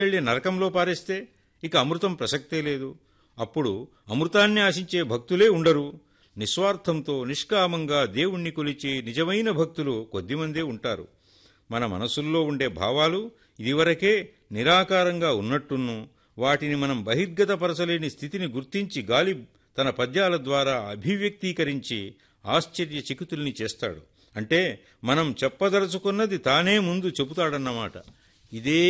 వెళ్ళి నరకంలో పారేస్తే ఇక అమృతం ప్రసక్తే లేదు అప్పుడు అమృతాన్ని ఆశించే భక్తులే ఉండరు నిస్వార్థంతో నిష్కామంగా దేవుణ్ణి కొలిచే నిజమైన భక్తులు కొద్దిమందే ఉంటారు మన మనసుల్లో ఉండే భావాలు ఇదివరకే నిరాకారంగా ఉన్నట్టును వాటిని మనం బహిర్గతపరచలేని స్థితిని గుర్తించి గాలి తన పద్యాల ద్వారా అభివ్యక్తీకరించి ఆశ్చర్యచకితుల్ని చేస్తాడు అంటే మనం చెప్పదలుచుకున్నది తానే ముందు చెబుతాడన్నమాట ఇదే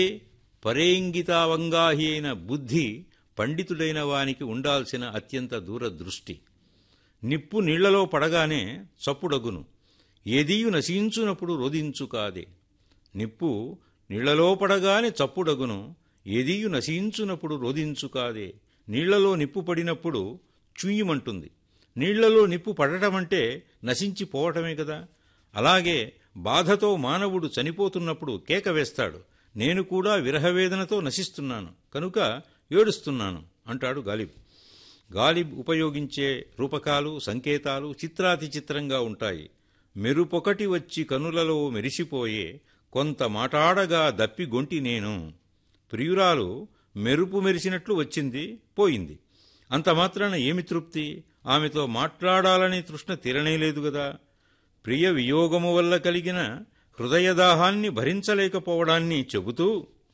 పరేంగితావంగాహి అయిన బుద్ధి పండితుడైన వానికి ఉండాల్సిన అత్యంత దూరదృష్టి నిప్పు నీళ్లలో పడగానే చప్పుడగును ఏదీయు నశించునప్పుడు రోదించు కాదే నిప్పు నీళ్లలో పడగానే చప్పుడగును ఏదీయు నశించునప్పుడు రోదించు కాదే నీళ్లలో నిప్పు పడినప్పుడు చుయ్యమంటుంది నీళ్లలో నిప్పు పడటమంటే నశించిపోవటమే కదా అలాగే బాధతో మానవుడు చనిపోతున్నప్పుడు కేక వేస్తాడు నేను కూడా విరహవేదనతో నశిస్తున్నాను కనుక ఏడుస్తున్నాను అంటాడు గాలిబ్ గాలిబ్ ఉపయోగించే రూపకాలు సంకేతాలు చిత్రాతి చిత్రంగా ఉంటాయి మెరుపొకటి వచ్చి కనులలో మెరిసిపోయే కొంత మాటాడగా దప్పి గొంటి నేను ప్రియురాలు మెరుపు మెరిసినట్లు వచ్చింది పోయింది అంత మాత్రాన ఏమి తృప్తి ఆమెతో మాట్లాడాలని తృష్ణ తీరనేలేదు గదా ప్రియ వియోగము వల్ల కలిగిన హృదయదాహాన్ని భరించలేకపోవడాన్ని చెబుతూ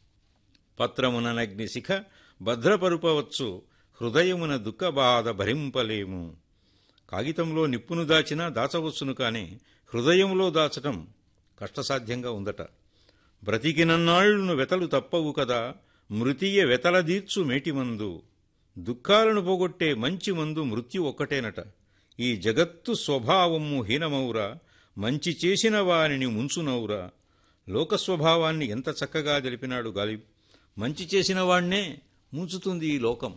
పత్రమున నగ్ని శిఖ భద్రపరుపవచ్చు హృదయమున దుఃఖబాధ భరింపలేము కాగితంలో నిప్పును దాచినా దాచవచ్చును కాని హృదయంలో దాచటం కష్టసాధ్యంగా ఉందట బ్రతికినన్నాళ్లును వెతలు తప్పవు కదా మృతియ వెతలదీర్చు మేటిమందు దుఃఖాలను పోగొట్టే మంచి మందు మృత్యు ఒక్కటేనట ఈ జగత్తు స్వభావము హీనమౌరా మంచి చేసిన వారిని ముంచునౌరా లోకస్వభావాన్ని ఎంత చక్కగా తెలిపినాడు గాలిబ్ మంచి చేసిన వాణ్ణే ముంచుతుంది ఈ లోకం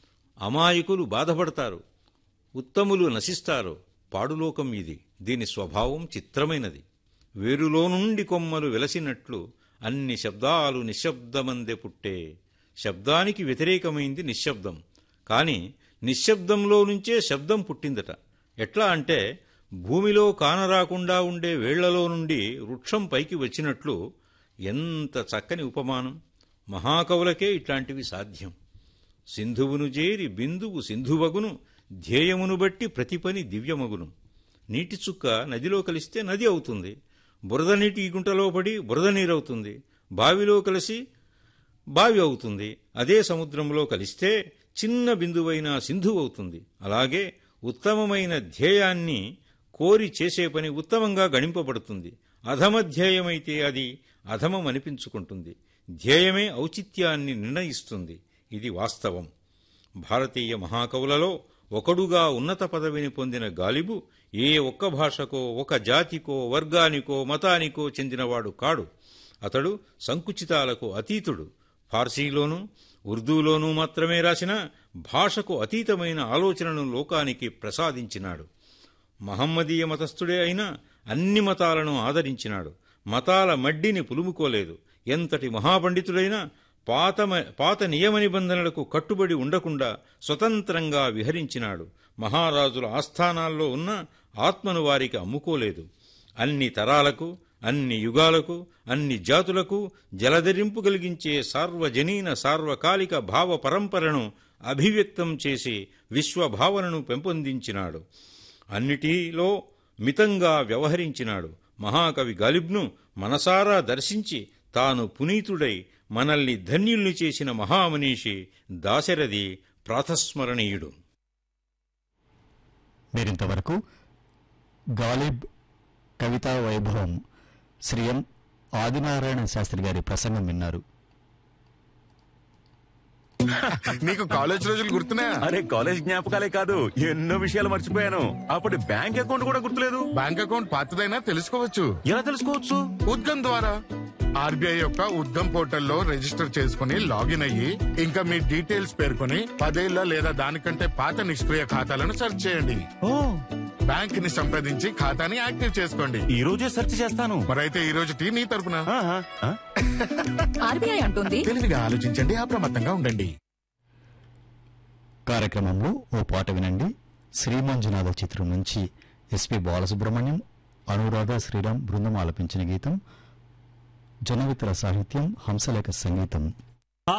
అమాయకులు బాధపడతారు ఉత్తములు నశిస్తారు పాడులోకం ఇది దీని స్వభావం చిత్రమైనది వేరులో నుండి కొమ్మలు వెలసినట్లు అన్ని శబ్దాలు నిశ్శబ్దమందే పుట్టే శబ్దానికి వ్యతిరేకమైంది నిశ్శబ్దం కాని నిశ్శబ్దంలో నుంచే శబ్దం పుట్టిందట ఎట్లా అంటే భూమిలో కానరాకుండా ఉండే వేళ్లలో నుండి వృక్షం పైకి వచ్చినట్లు ఎంత చక్కని ఉపమానం మహాకవులకే ఇట్లాంటివి సాధ్యం సింధువును చేరి బిందువు సింధువగును ధ్యేయమును బట్టి ప్రతి పని దివ్యమగును నీటి చుక్క నదిలో కలిస్తే నది అవుతుంది బురద నీటి గుంటలో పడి బురద నీరవుతుంది బావిలో కలిసి బావి అవుతుంది అదే సముద్రంలో కలిస్తే చిన్న బిందువైన సింధువు అవుతుంది అలాగే ఉత్తమమైన ధ్యేయాన్ని కోరి చేసే పని ఉత్తమంగా గణింపబడుతుంది అధమ ధ్యేయమైతే అది అధమం అనిపించుకుంటుంది ధ్యేయమే ఔచిత్యాన్ని నిర్ణయిస్తుంది ఇది వాస్తవం భారతీయ మహాకవులలో ఒకడుగా ఉన్నత పదవిని పొందిన గాలిబు ఏ ఒక్క భాషకో ఒక జాతికో వర్గానికో మతానికో చెందినవాడు కాడు అతడు సంకుచితాలకు అతీతుడు ఫార్సీలోనూ ఉర్దూలోనూ మాత్రమే రాసిన భాషకు అతీతమైన ఆలోచనను లోకానికి ప్రసాదించినాడు మహమ్మదీయ మతస్థుడే అయినా అన్ని మతాలను ఆదరించినాడు మతాల మడ్డిని పులుముకోలేదు ఎంతటి మహాపండితుడైనా పాత పాత నియమ నిబంధనలకు కట్టుబడి ఉండకుండా స్వతంత్రంగా విహరించినాడు మహారాజుల ఆస్థానాల్లో ఉన్న ఆత్మను వారికి అమ్ముకోలేదు అన్ని తరాలకు అన్ని యుగాలకు అన్ని జాతులకు జలధరింపు కలిగించే సార్వజనీన సార్వకాలిక భావ పరంపరను అభివ్యక్తం చేసి విశ్వభావనను పెంపొందించినాడు అన్నిటిలో మితంగా వ్యవహరించినాడు మహాకవి గాలిబ్ను మనసారా దర్శించి తాను పునీతుడై మనల్ని ధన్యుల్ని చేసిన మహామనీషి దాశరథి ప్రాతస్మరణీయుడు మీరింతవరకు గాలిబ్ కవితా వైభవం శ్రీ ఎం ఆదినారాయణ శాస్త్రి గారి ప్రసంగం విన్నారు నీకు కాలేజ్ రోజులు గుర్తున్నాయా అరే కాలేజ్ జ్ఞాపకాలే కాదు ఎన్నో విషయాలు మర్చిపోయాను అప్పటి బ్యాంక్ అకౌంట్ కూడా గుర్తులేదు బ్యాంక్ అకౌంట్ పాతదైనా తెలుసుకోవచ్చు ఎలా తెలుసుకోవచ్చు ఉద్గమ్ ద్వారా ఆర్బీఐ యొక్క ఉద్గమ్ పోర్టల్లో రిజిస్టర్ చేసుకుని లాగిన్ అయ్యి ఇంకా మీ డీటెయిల్స్ పేర్కొని పదేళ్ల లేదా దానికంటే పాత నిష్క్రియ ఖాతాలను సెర్చ్ చేయండి ఓ బ్యాంక్ ని సంప్రదించి ఖాతాని యాక్టివ్ చేసుకోండి ఈ రోజే సెర్చ్ చేస్తాను మరైతే ఈ రోజు టీ నీ తరపున ఆహా, ఆ? ఆర్బీఐ అంటుంది తెలివిగా ఆలోచించండి అప్రమత్తంగా ఉండండి కార్యక్రమంలో ఓ పాట వినండి శ్రీమంజునాథ చిత్రం నుంచి ఎస్పి బాలసుబ్రహ్మణ్యం అనురాధ శ్రీరామ్ బృందం ఆలపించిన గీతం జనవితర సాహిత్యం హంసలేఖ సంగీతం